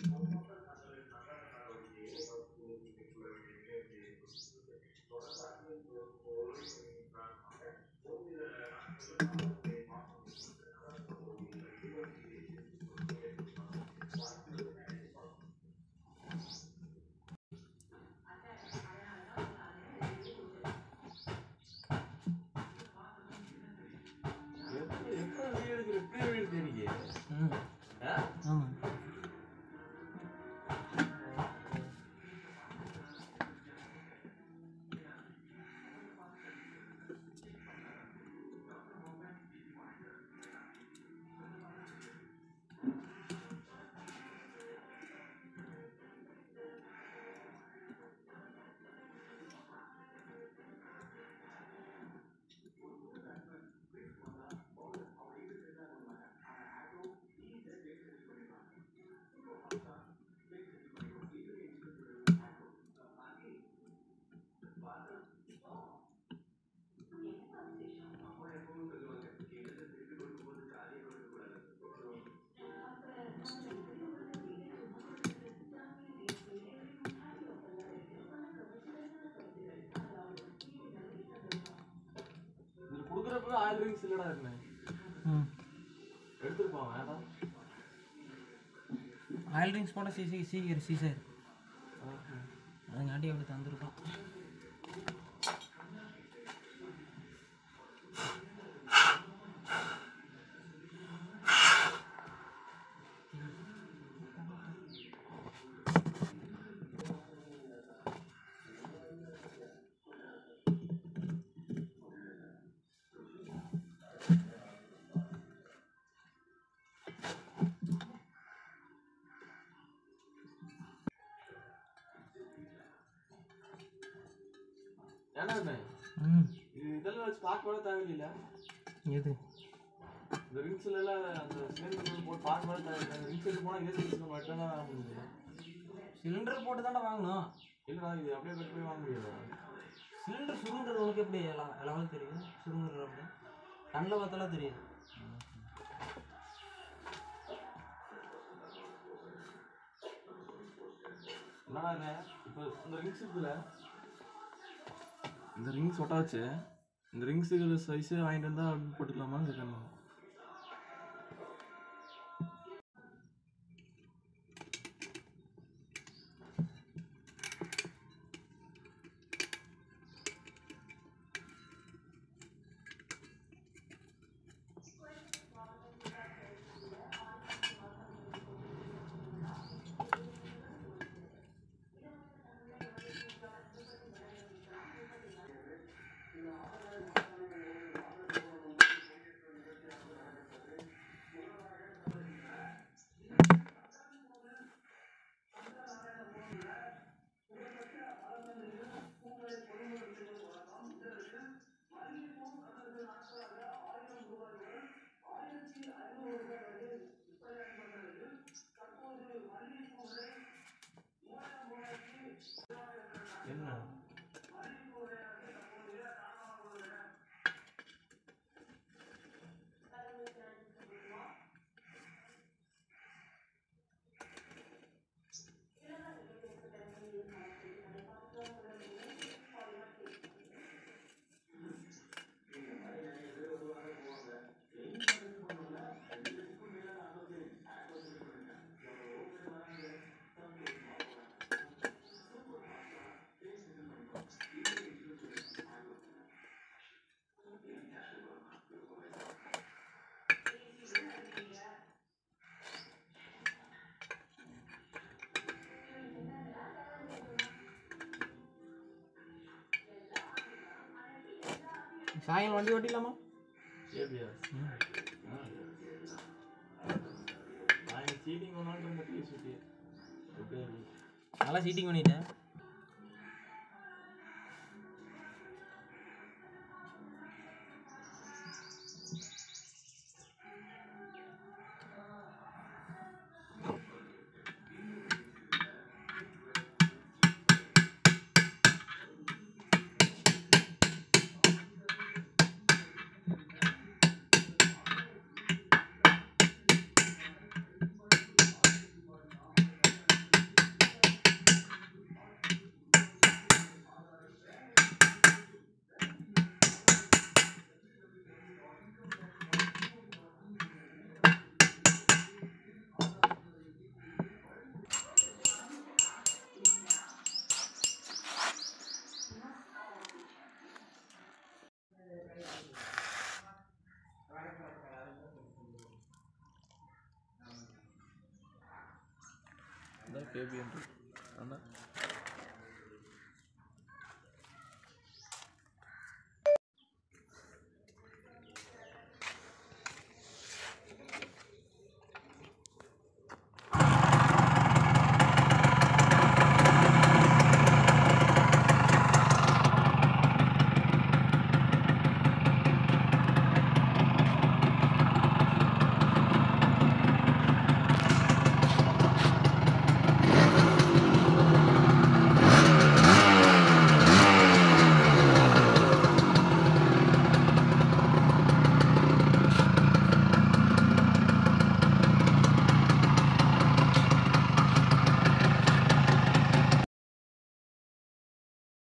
எப்ப- எப்ப வீடியோ எடுக்கிற எப்படி வீடியோ தெரியுங்க ம் ஆ? ஆமாம் இது கொடுக்குறப்ப ஆயிரம் ரிங்ஸ் இல்லடா இருக்குண்ணே ம் எடுத்துருப்பான் வேண்டாம் ஆயில் ட்ரிங்க்ஸ் போட்டால் சீசி சீக்கிரம் சீசர் அதுங்காட்டி அப்படி தந்துருக்கோம் ஏன்னா அண்ணே, ம் இது இதெல்லாம் வச்சு பார்க்க கூட தேவையில்ல எது இந்த ரிங்ஸ்ல எல்லாம் அந்த சிலிண்டர் போட்டு பார்க்க கூட தேவையில்லை ரிங்ஸ் எடுத்து போனால் இதே சிலிண்டர் மட்டும் தான் வாங்க முடியும் சிலிண்டர் போட்டு தானே வாங்கணும் இல்லைடா இது அப்படியே கட்டி போய் வாங்க முடியாது சிலிண்டர் சுருங்குறது உனக்கு எப்படி எல்லாம் லெவல் தெரியும் சுருங்குறது அப்படி கண்ணில் பார்த்தாலாம் தெரியுது என்னடா இது இப்போ இந்த ரிங்ஸ் இருக்குல்ல இந்த ரிங்ஸ் ஒட்டாச்சு இந்த ரிங்ஸுக்கு சைஸே வாங்கிட்டு வந்தா அப்படி போட்டுக்கலாமான்னு கேட்கணும் என்ன சாயங்காலம் வண்டி ஓட்டிடலாமா ஏபிஎஸ் நான் சீட்டிங் ஒன்றால் இந்த பேசிட்டு அப்படியே நல்லா சீட்டிங் பண்ணிட்டேன் இதான் கேபிஎன் அண்ணா